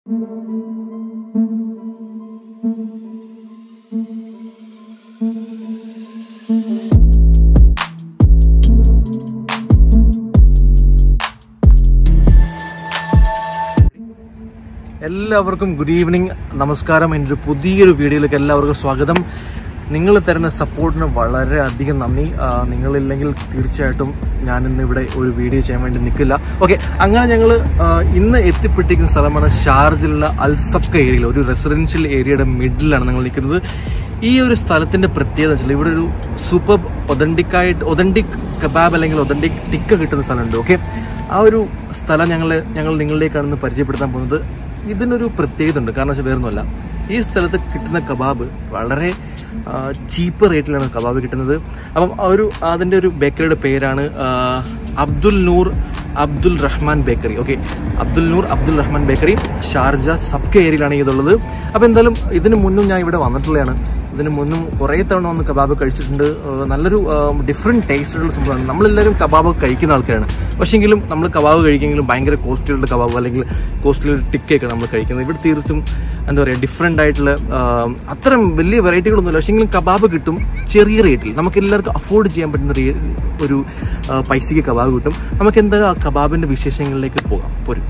എല്ലാവർക്കും good evening നമസ്കാരം എൻ്റെ ഒരു പുതിയൊരു വീഡിയോയിലേക്ക് എല്ലാവർക്കും സ്വാഗതം നിങ്ങൾ തരുന്ന സപ്പോർട്ടിന് വളരെ അധികം നന്ദി ആ, നിങ്ങളില്ലെങ്കിൽ തീർച്ചയായിട്ടും ഞാൻ ഇന്ന് ഇവിടെ ഒരു വീഡിയോ ചെയ്യാൻ വേണ്ടി നിൽക്കില്ല ഓക്കെ അങ്ങനെ ഞങ്ങൾ ഇന്ന് എത്തിപ്പെട്ടിരിക്കുന്ന സ്ഥലമാണ് ഷാർജിലുള്ള അൽസബ്ക ഏരിയയിൽ ഒരു റെസിഡൻഷ്യൽ ഏരിയയുടെ മിഡിലാണ് ഞങ്ങൾ നിൽക്കുന്നത് ഈ ഒരു സ്ഥലത്തിന്റെ പ്രത്യേകത വെച്ചാൽ ഇവിടെ ഒരു സൂപ്പർ ഒതന്റിക് ഒതന്റിക് കബാബ് അല്ലെങ്കിൽ ഒതന്റിക് ടിക്ക കിട്ടുന്ന സ്ഥലമുണ്ട് ഓക്കെ ആ ഒരു സ്ഥലം ഞങ്ങൾ ഞങ്ങൾ നിങ്ങളിലേക്കാണ് ഇന്ന് പരിചയപ്പെടുത്താൻ പോകുന്നത് ഇതിനൊരു പ്രത്യേകത ഉണ്ട് കാരണം വെച്ചാൽ വേറൊന്നുമല്ല ഈ സ്ഥലത്ത് കിട്ടുന്ന കബാബ് വളരെ ചീപ്പ് റേറ്റിലാണ് കബാബ് കിട്ടുന്നത് അപ്പം ആ ഒരു അതിൻ്റെ ഒരു ബേക്കറിയുടെ പേരാണ് ആ, Abdul Noor Abdul Rahman bakery okay Abdul Noor Abdul Rahman bakery Sharjah സബ്ക ഏരിയയിലാണ് ഇതുള്ളത് അപ്പോൾ എന്തായാലും ഇതിന് മുന്നും ഞാൻ ഇവിടെ വന്നിട്ടുള്ളതാണ് ഇതിന് മുന്നും കുറേ തവണ വന്ന് കബാബ് കഴിച്ചിട്ടുണ്ട് ഏഹ് നല്ലൊരു ഡിഫറെൻറ്റ് ടേസ്റ്റുള്ള സംഭവമാണ് നമ്മളെല്ലാവരും കബാബ് കഴിക്കുന്ന ആൾക്കാരാണ് പക്ഷേങ്കിലും നമ്മൾ കബാബ് കഴിക്കുമെങ്കിലും ഭയങ്കര കോസ്റ്റ്ലിയുടെ കബാബ് അല്ലെങ്കിൽ കോസ്റ്റ്ലി ടിക്കയൊക്കെ നമ്മൾ കഴിക്കുന്നത് ഇവിടെ തീർത്തും എന്താ പറയുക ഡിഫറെൻ്റ് ആയിട്ടുള്ള ആഹ് അത്രയും വലിയ വെറൈറ്റികളൊന്നുമില്ല പക്ഷേങ്കിലും കബാബ് കിട്ടും ചെറിയ റേറ്റിൽ നമുക്ക് എല്ലാവർക്കും അഫോർഡ് ചെയ്യാൻ പറ്റുന്ന റേ- ഒരു ആഹ് പൈസയ്ക്ക് കബാബ് കിട്ടും നമുക്ക് എന്തായാലും ആ കബാബിൻ്റെ വിശേഷങ്ങളിലേക്ക് പോകാം പോരും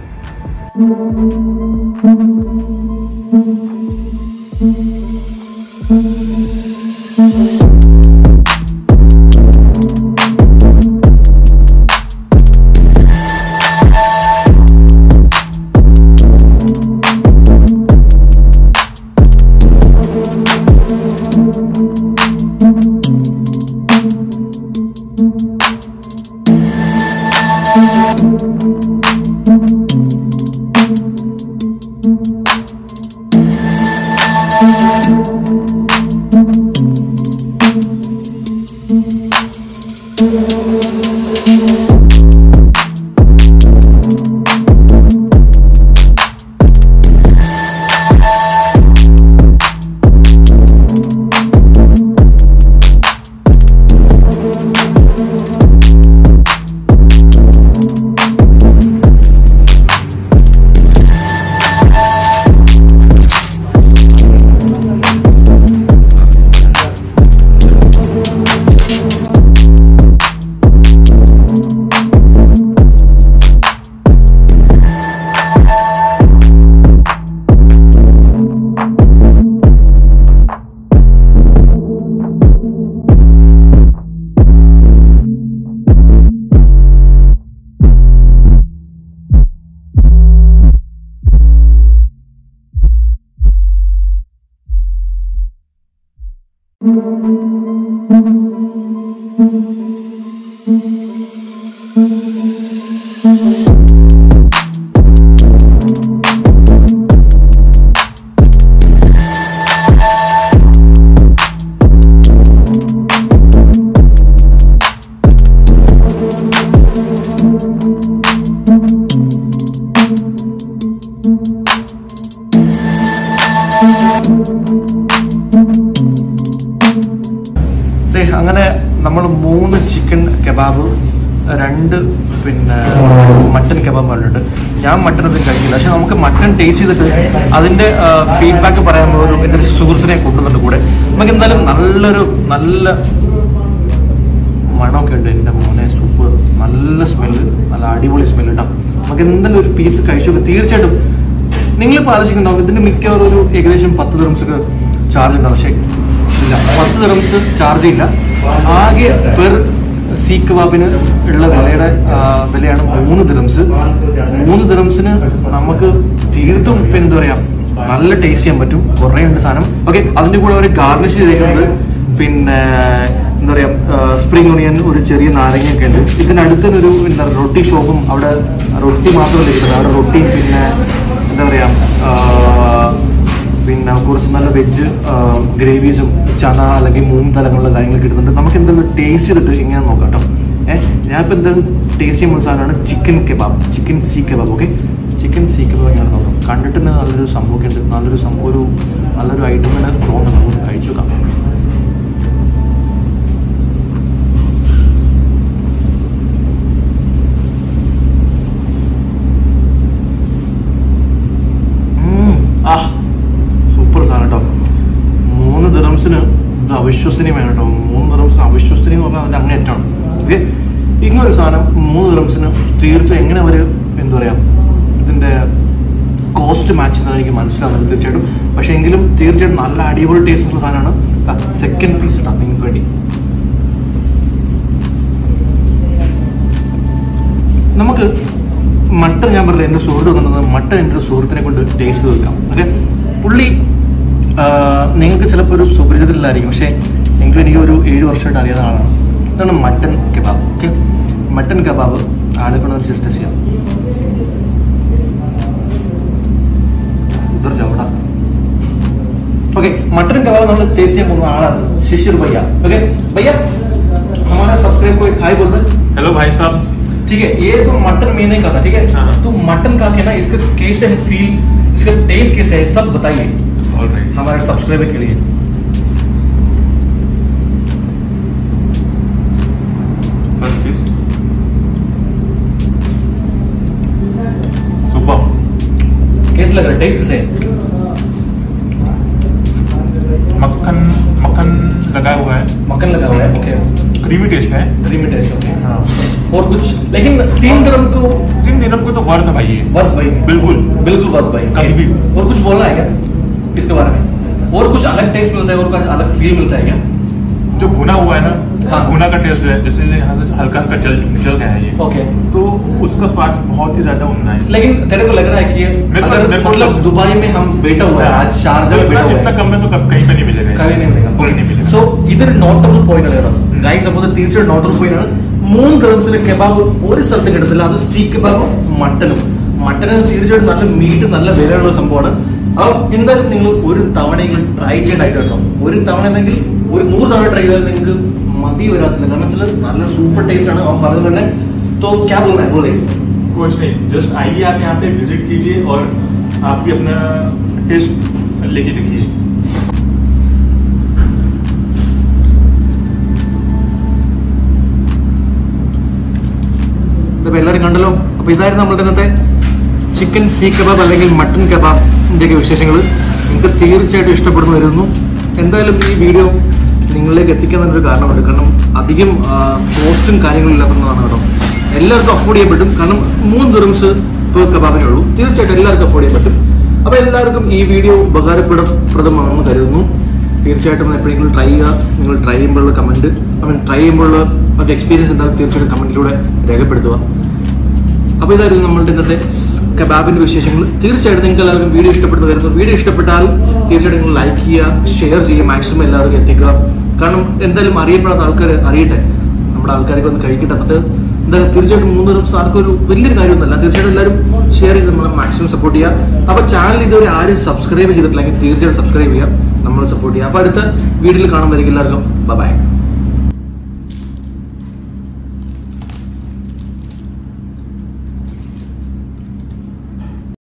ദേ, അങ്ങനെ നമ്മൾ മൂന്ന് ചിക്കൻ കബാബ് രണ്ട് പിന്നെ മട്ടൻ കബാബ് പറഞ്ഞിട്ടുണ്ട് ഞാൻ മട്ടൻ ഒന്നും കഴിക്കില്ല പക്ഷെ നമുക്ക് മട്ടൻ ടേസ്റ്റ് ചെയ്തിട്ട് അതിന്റെ ഫീഡ്ബാക്ക് പറയാൻ ഒരു എൻ്റെ ഒരു സുഹൃത്തിനെ കൊണ്ടുവന്നിട്ട് കൂടെ നമുക്ക് എന്തായാലും നല്ലൊരു നല്ല മണമൊക്കെ ഉണ്ട് എൻ്റെ മോനെ സൂപ്പർ നല്ല സ്മെല്ല് നല്ല അടിപൊളി സ്മെല്ല് ഉണ്ടാവും നമുക്ക് എന്തായാലും ഒരു പീസ് കഴിച്ചു തീർച്ചയായിട്ടും നിങ്ങളിപ്പോൾ ആലോചിക്കുന്നുണ്ടാവും ഇതിന്റെ മിക്കവാറും ഒരു ഏകദേശം പത്ത് ദിറംസ് ഒക്കെ ചാർജ് ഉണ്ടാവും പക്ഷേ ഇല്ല പത്ത് ദിറംസ് ചാർജ് ഇല്ല ആകെ പെർ സീ കബാബിന് ഉള്ള വിലയുടെ ആ, വിലയാണ് മൂന്ന് ദിറംസ് മൂന്ന് ദിറംസിന് നമുക്ക് തീർത്തും ഇപ്പം എന്താ പറയാ നല്ല ടേസ്റ്റ് ചെയ്യാൻ പറ്റും കുറേ ഉണ്ട് സാധനം ഓക്കെ അതിന്റെ കൂടെ അവർ ഗാർണിഷ് ചെയ്തേക്കുന്നത് പിന്നെ എന്താ പറയാ സ്പ്രിംഗ് ഒണിയൻ ഒരു ചെറിയ നാരങ്ങയൊക്കെ ഉണ്ട് ഇതിനടുത്ത് തന്നെ ഒരു എന്താ പറയുക റൊട്ടി ഷോപ്പും അവിടെ റൊട്ടി മാത്രമല്ല കിട്ടുന്നത് അവിടെ റൊട്ടി പിന്നെ എന്താ പറയാ ആ, പിന്നെ കുറച്ച് നല്ല വെജ് ഗ്രേവീസും ചന അല്ലെങ്കിൽ മൂന്ന് തലങ്ങളുള്ള കാര്യങ്ങൾ കിട്ടുന്നുണ്ട് നമുക്ക് എന്തെങ്കിലും ടേസ്റ്റ് ചെയ്തിട്ട് ഇങ്ങനെ നോക്കാം കേട്ടോ ഏഹ് ഞാനിപ്പോൾ എന്തായാലും ടേസ്റ്റ് ചെയ്യുന്ന സാധനമാണ് chicken kebab chicken seekh kebab okay chicken seekh kebab ഞാൻ നോക്കാം കണ്ടിട്ട് തന്നെ നല്ലൊരു സംഭവമൊക്കെ ഉണ്ട് നല്ലൊരു സംഭവം ഒരു നല്ലൊരു ഐറ്റം തന്നെ തോന്നുന്നു നമുക്ക് കഴിച്ചു നോക്കാം അവിശ്വസനീയമാണ് കേട്ടോ മൂന്ന് ദിറംസിന് അവിശ്വസനീയം എന്ന് പറഞ്ഞാൽ അതിൻ്റെ അങ്ങേയറ്റാണ് ഓക്കെ ഇങ്ങനെ ഒരു സാധനം മൂന്ന് ദിറംസിന് തീർത്തും എങ്ങനെ അവർ എന്താ പറയുക ഇതിൻ്റെ കോസ്റ്റ് മാച്ച് ചെയ്യുന്നത് എനിക്ക് മനസ്സിലാവുന്നില്ല തീർച്ചയായിട്ടും പക്ഷേ എങ്കിലും തീർച്ചയായിട്ടും നല്ല അടിപൊളി ടേസ്റ്റ് ഉള്ള സാധനമാണ് സെക്കൻഡ് പീസ് ഇട്ടാ നിങ്ങൾക്ക് വേണ്ടി നമുക്ക് മട്ടൻ ഞാൻ പറഞ്ഞില്ല എൻ്റെ സുഹൃത്ത് വന്നത് മട്ടൻ എൻ്റെ ഒരു സുഹൃത്തിനെ കൊണ്ട് ടേസ്റ്റ് വെക്കാം ഓക്കെ പുള്ളി ആ, നിങ്ങൾക്ക് ചിലപ്പോൾ ഒരു സുപരിചിതരില്ലായിരിക്കും പക്ഷേ എനിക്ക് എനിക്ക് ഒരു ഏഴ് വർഷമായിട്ട് അറിയാവുന്ന ആളാണ് ഇതാണ് mutton kebab okay mutton kebab ആളെ കൊണ്ട് ടെസ്റ്റ് ചെയ്യാം ഉദ്ധർ ചവിട ओके मटन कबाब നമ്മൾ ടേസ്റ്റ് ചെയ്യാൻ പോകുന്ന ആളാണ് ശിശിർ भैया ओके भैया हमारा सब्सक्राइब को एक हाय बोल दे हेलो भाई साहब ठीक है ये तो मटन मैंने कहा था ठीक है हाँ। तो मटन का के ना इसका कैसे है फील इसका टेस्ट कैसे है सब बताइए ऑलराइट हमारे सब्सक्राइबर के लिए फर्स्ट पीस सुपर कैसे लग रहा है टेस्ट कैसे है मक्खन मक्खन लगा हुआ है मक्खन लगा हुआ है ओके क्रीमी टेस्ट है थ्री में टेस्ट ओके हाँ और कुछ लेकिन तीन ग्राम को तीन दिनों को तो वर्थ है भाई ये वर्थ भाई बिल्कुल बिल्कुल वर्थ भाई कभी भी। और कुछ बोलना है क्या इसके बारे में और कुछ अलग टेस्ट मिलता है और कुछ अलग फील मिलता है क्या जो भुना हुआ है ना हाँ। भुना का टेस्ट जो है जैसे यहाँ से हल्का हल्का जल जल गया है ये ओके तो उसका स्वाद बहुत ही ज्यादा उमदा है लेकिन तेरे को लग रहा है कि मेरे को- अगर मेरे को- मतलब दुबई में हम बैठा हुआ है आज शारजा में इतना बैठा हुआ इतना है कम में तो कब- कहीं पे नहीं मिलेगा കവി മിलेगा कोई नहीं मिलेगा സോ ഇതൊരു നോട്ടബിൾ പോയിന്റ് ആണ് കേട്ടോ ഗൈസ് അപ്പോൾ ഇത് തീർച്ചയായിട്ടും നോട്ടബിൾ പോയിന്റ് ആണ് മൂന്ന് ദിവസത്തിലെ കെബാബ് ഒരു സ്ഥലത്ത് കിട്ടത്തില്ല അത് സീ കെബാബും മട്ടനും മട്ടന് തീർച്ചയായിട്ടും നല്ല മീറ്റ് നല്ല വിലയുള്ള സംഭവമാണ് അപ്പോൾ എന്തായാലും നിങ്ങൾ ഒരു തവണയെങ്കിലും ട്രൈ ചെയ്യേണ്ടതായിട്ട് കേട്ടോ ഒരു തവണ അല്ലെങ്കിൽ ഒരു നൂറ് തവണ ട്രൈ ചെയ്താൽ നിങ്ങൾക്ക് മതി വരാത്തില്ല കാരണം വെച്ചാൽ നല്ല സൂപ്പർ ടേസ്റ്റ് ആണ് അവൻ പറഞ്ഞത് തന്നെ तो क्या बोलना है बोले कुछ नहीं जस्ट आइए आप यहाँ पे विजिट कीजिए और आप भी अपना टेस्ट लेके देखिए ഇതിപ്പോൾ എല്ലാവരും കണ്ടല്ലോ അപ്പോൾ ഇതായിരുന്നു നമ്മളുടെ ഇന്നത്തെ ചിക്കൻ സീ കബാബ് അല്ലെങ്കിൽ മട്ടൻ കബാബിൻ്റെയൊക്കെ വിശേഷങ്ങൾ നിങ്ങൾക്ക് തീർച്ചയായിട്ടും ഇഷ്ടപ്പെടുന്നു വരുന്നു എന്തായാലും ഈ വീഡിയോ നിങ്ങളിലേക്ക് എത്തിക്കാൻ തന്നെ ഒരു കാരണമുണ്ട് കാരണം അധികം കോസ്റ്റും കാര്യങ്ങളും ഇല്ലാത്തതാണ് കേട്ടോ എല്ലാവർക്കും അഫോർഡ് ചെയ്യാൻ പറ്റും കാരണം മൂന്ന് ദിറംസ് ഇപ്പോൾ കബാബിനേ ഉള്ളൂ തീർച്ചയായിട്ടും എല്ലാവർക്കും അഫോർഡ് ചെയ്യാൻ പറ്റും അപ്പോൾ എല്ലാവർക്കും ഈ വീഡിയോ ഉപകാരപ്രദമാണെന്ന് കരുതുന്നു തീർച്ചയായിട്ടും എപ്പോഴെങ്കിലും ട്രൈ ചെയ്യുക നിങ്ങൾ ട്രൈ ചെയ്യുമ്പോഴുള്ള കമൻറ്റ് ഐ മീൻ ട്രൈ ചെയ്യുമ്പോഴുള്ള ഒക്കെ എക്സ്പീരിയൻസ് എന്തായാലും തീർച്ചയായിട്ടും കമൻറ്റിലൂടെ രേഖപ്പെടുത്തുക അപ്പോൾ ഇതായിരുന്നു നമ്മളുടെ ഇന്നത്തെ കബാബിന്റെ വിശേഷങ്ങൾ തീർച്ചയായിട്ടും നിങ്ങൾക്ക് എല്ലാവർക്കും വീഡിയോ ഇഷ്ടപ്പെടുന്നു വരുന്നു വീഡിയോ ഇഷ്ടപ്പെട്ടാൽ തീർച്ചയായിട്ടും നിങ്ങൾ ലൈക്ക് ചെയ്യുക ഷെയർ ചെയ്യുക മാക്സിമം എല്ലാവർക്കും എത്തിക്കുക കാരണം എന്തായാലും അറിയപ്പെടാത്ത ആൾക്കാർ അറിയട്ടെ നമ്മുടെ ആൾക്കാർക്ക് ഒന്ന് കഴിക്കട്ടെ എന്നിട്ട് എന്തായാലും തീർച്ചയായിട്ടും മൂന്ന് ദിവസം ആർക്കും ഒരു വലിയൊരു കാര്യമൊന്നുമല്ല തീർച്ചയായിട്ടും എല്ലാവരും ഷെയർ ചെയ്ത് നമ്മളെ മാക്സിമം സപ്പോർട്ട് ചെയ്യുക അപ്പോൾ ചാനൽ ഇതുവരെ ആരും സബ്സ്ക്രൈബ് ചെയ്തിട്ടില്ലെങ്കിൽ തീർച്ചയായിട്ടും സബ്സ്ക്രൈബ് ചെയ്യുക നമ്മൾ സപ്പോർട്ട് ചെയ്യുക അപ്പോൾ അടുത്ത വീഡിയോയിൽ കാണുമ്പോഴേക്കും എല്ലാവർക്കും ബൈ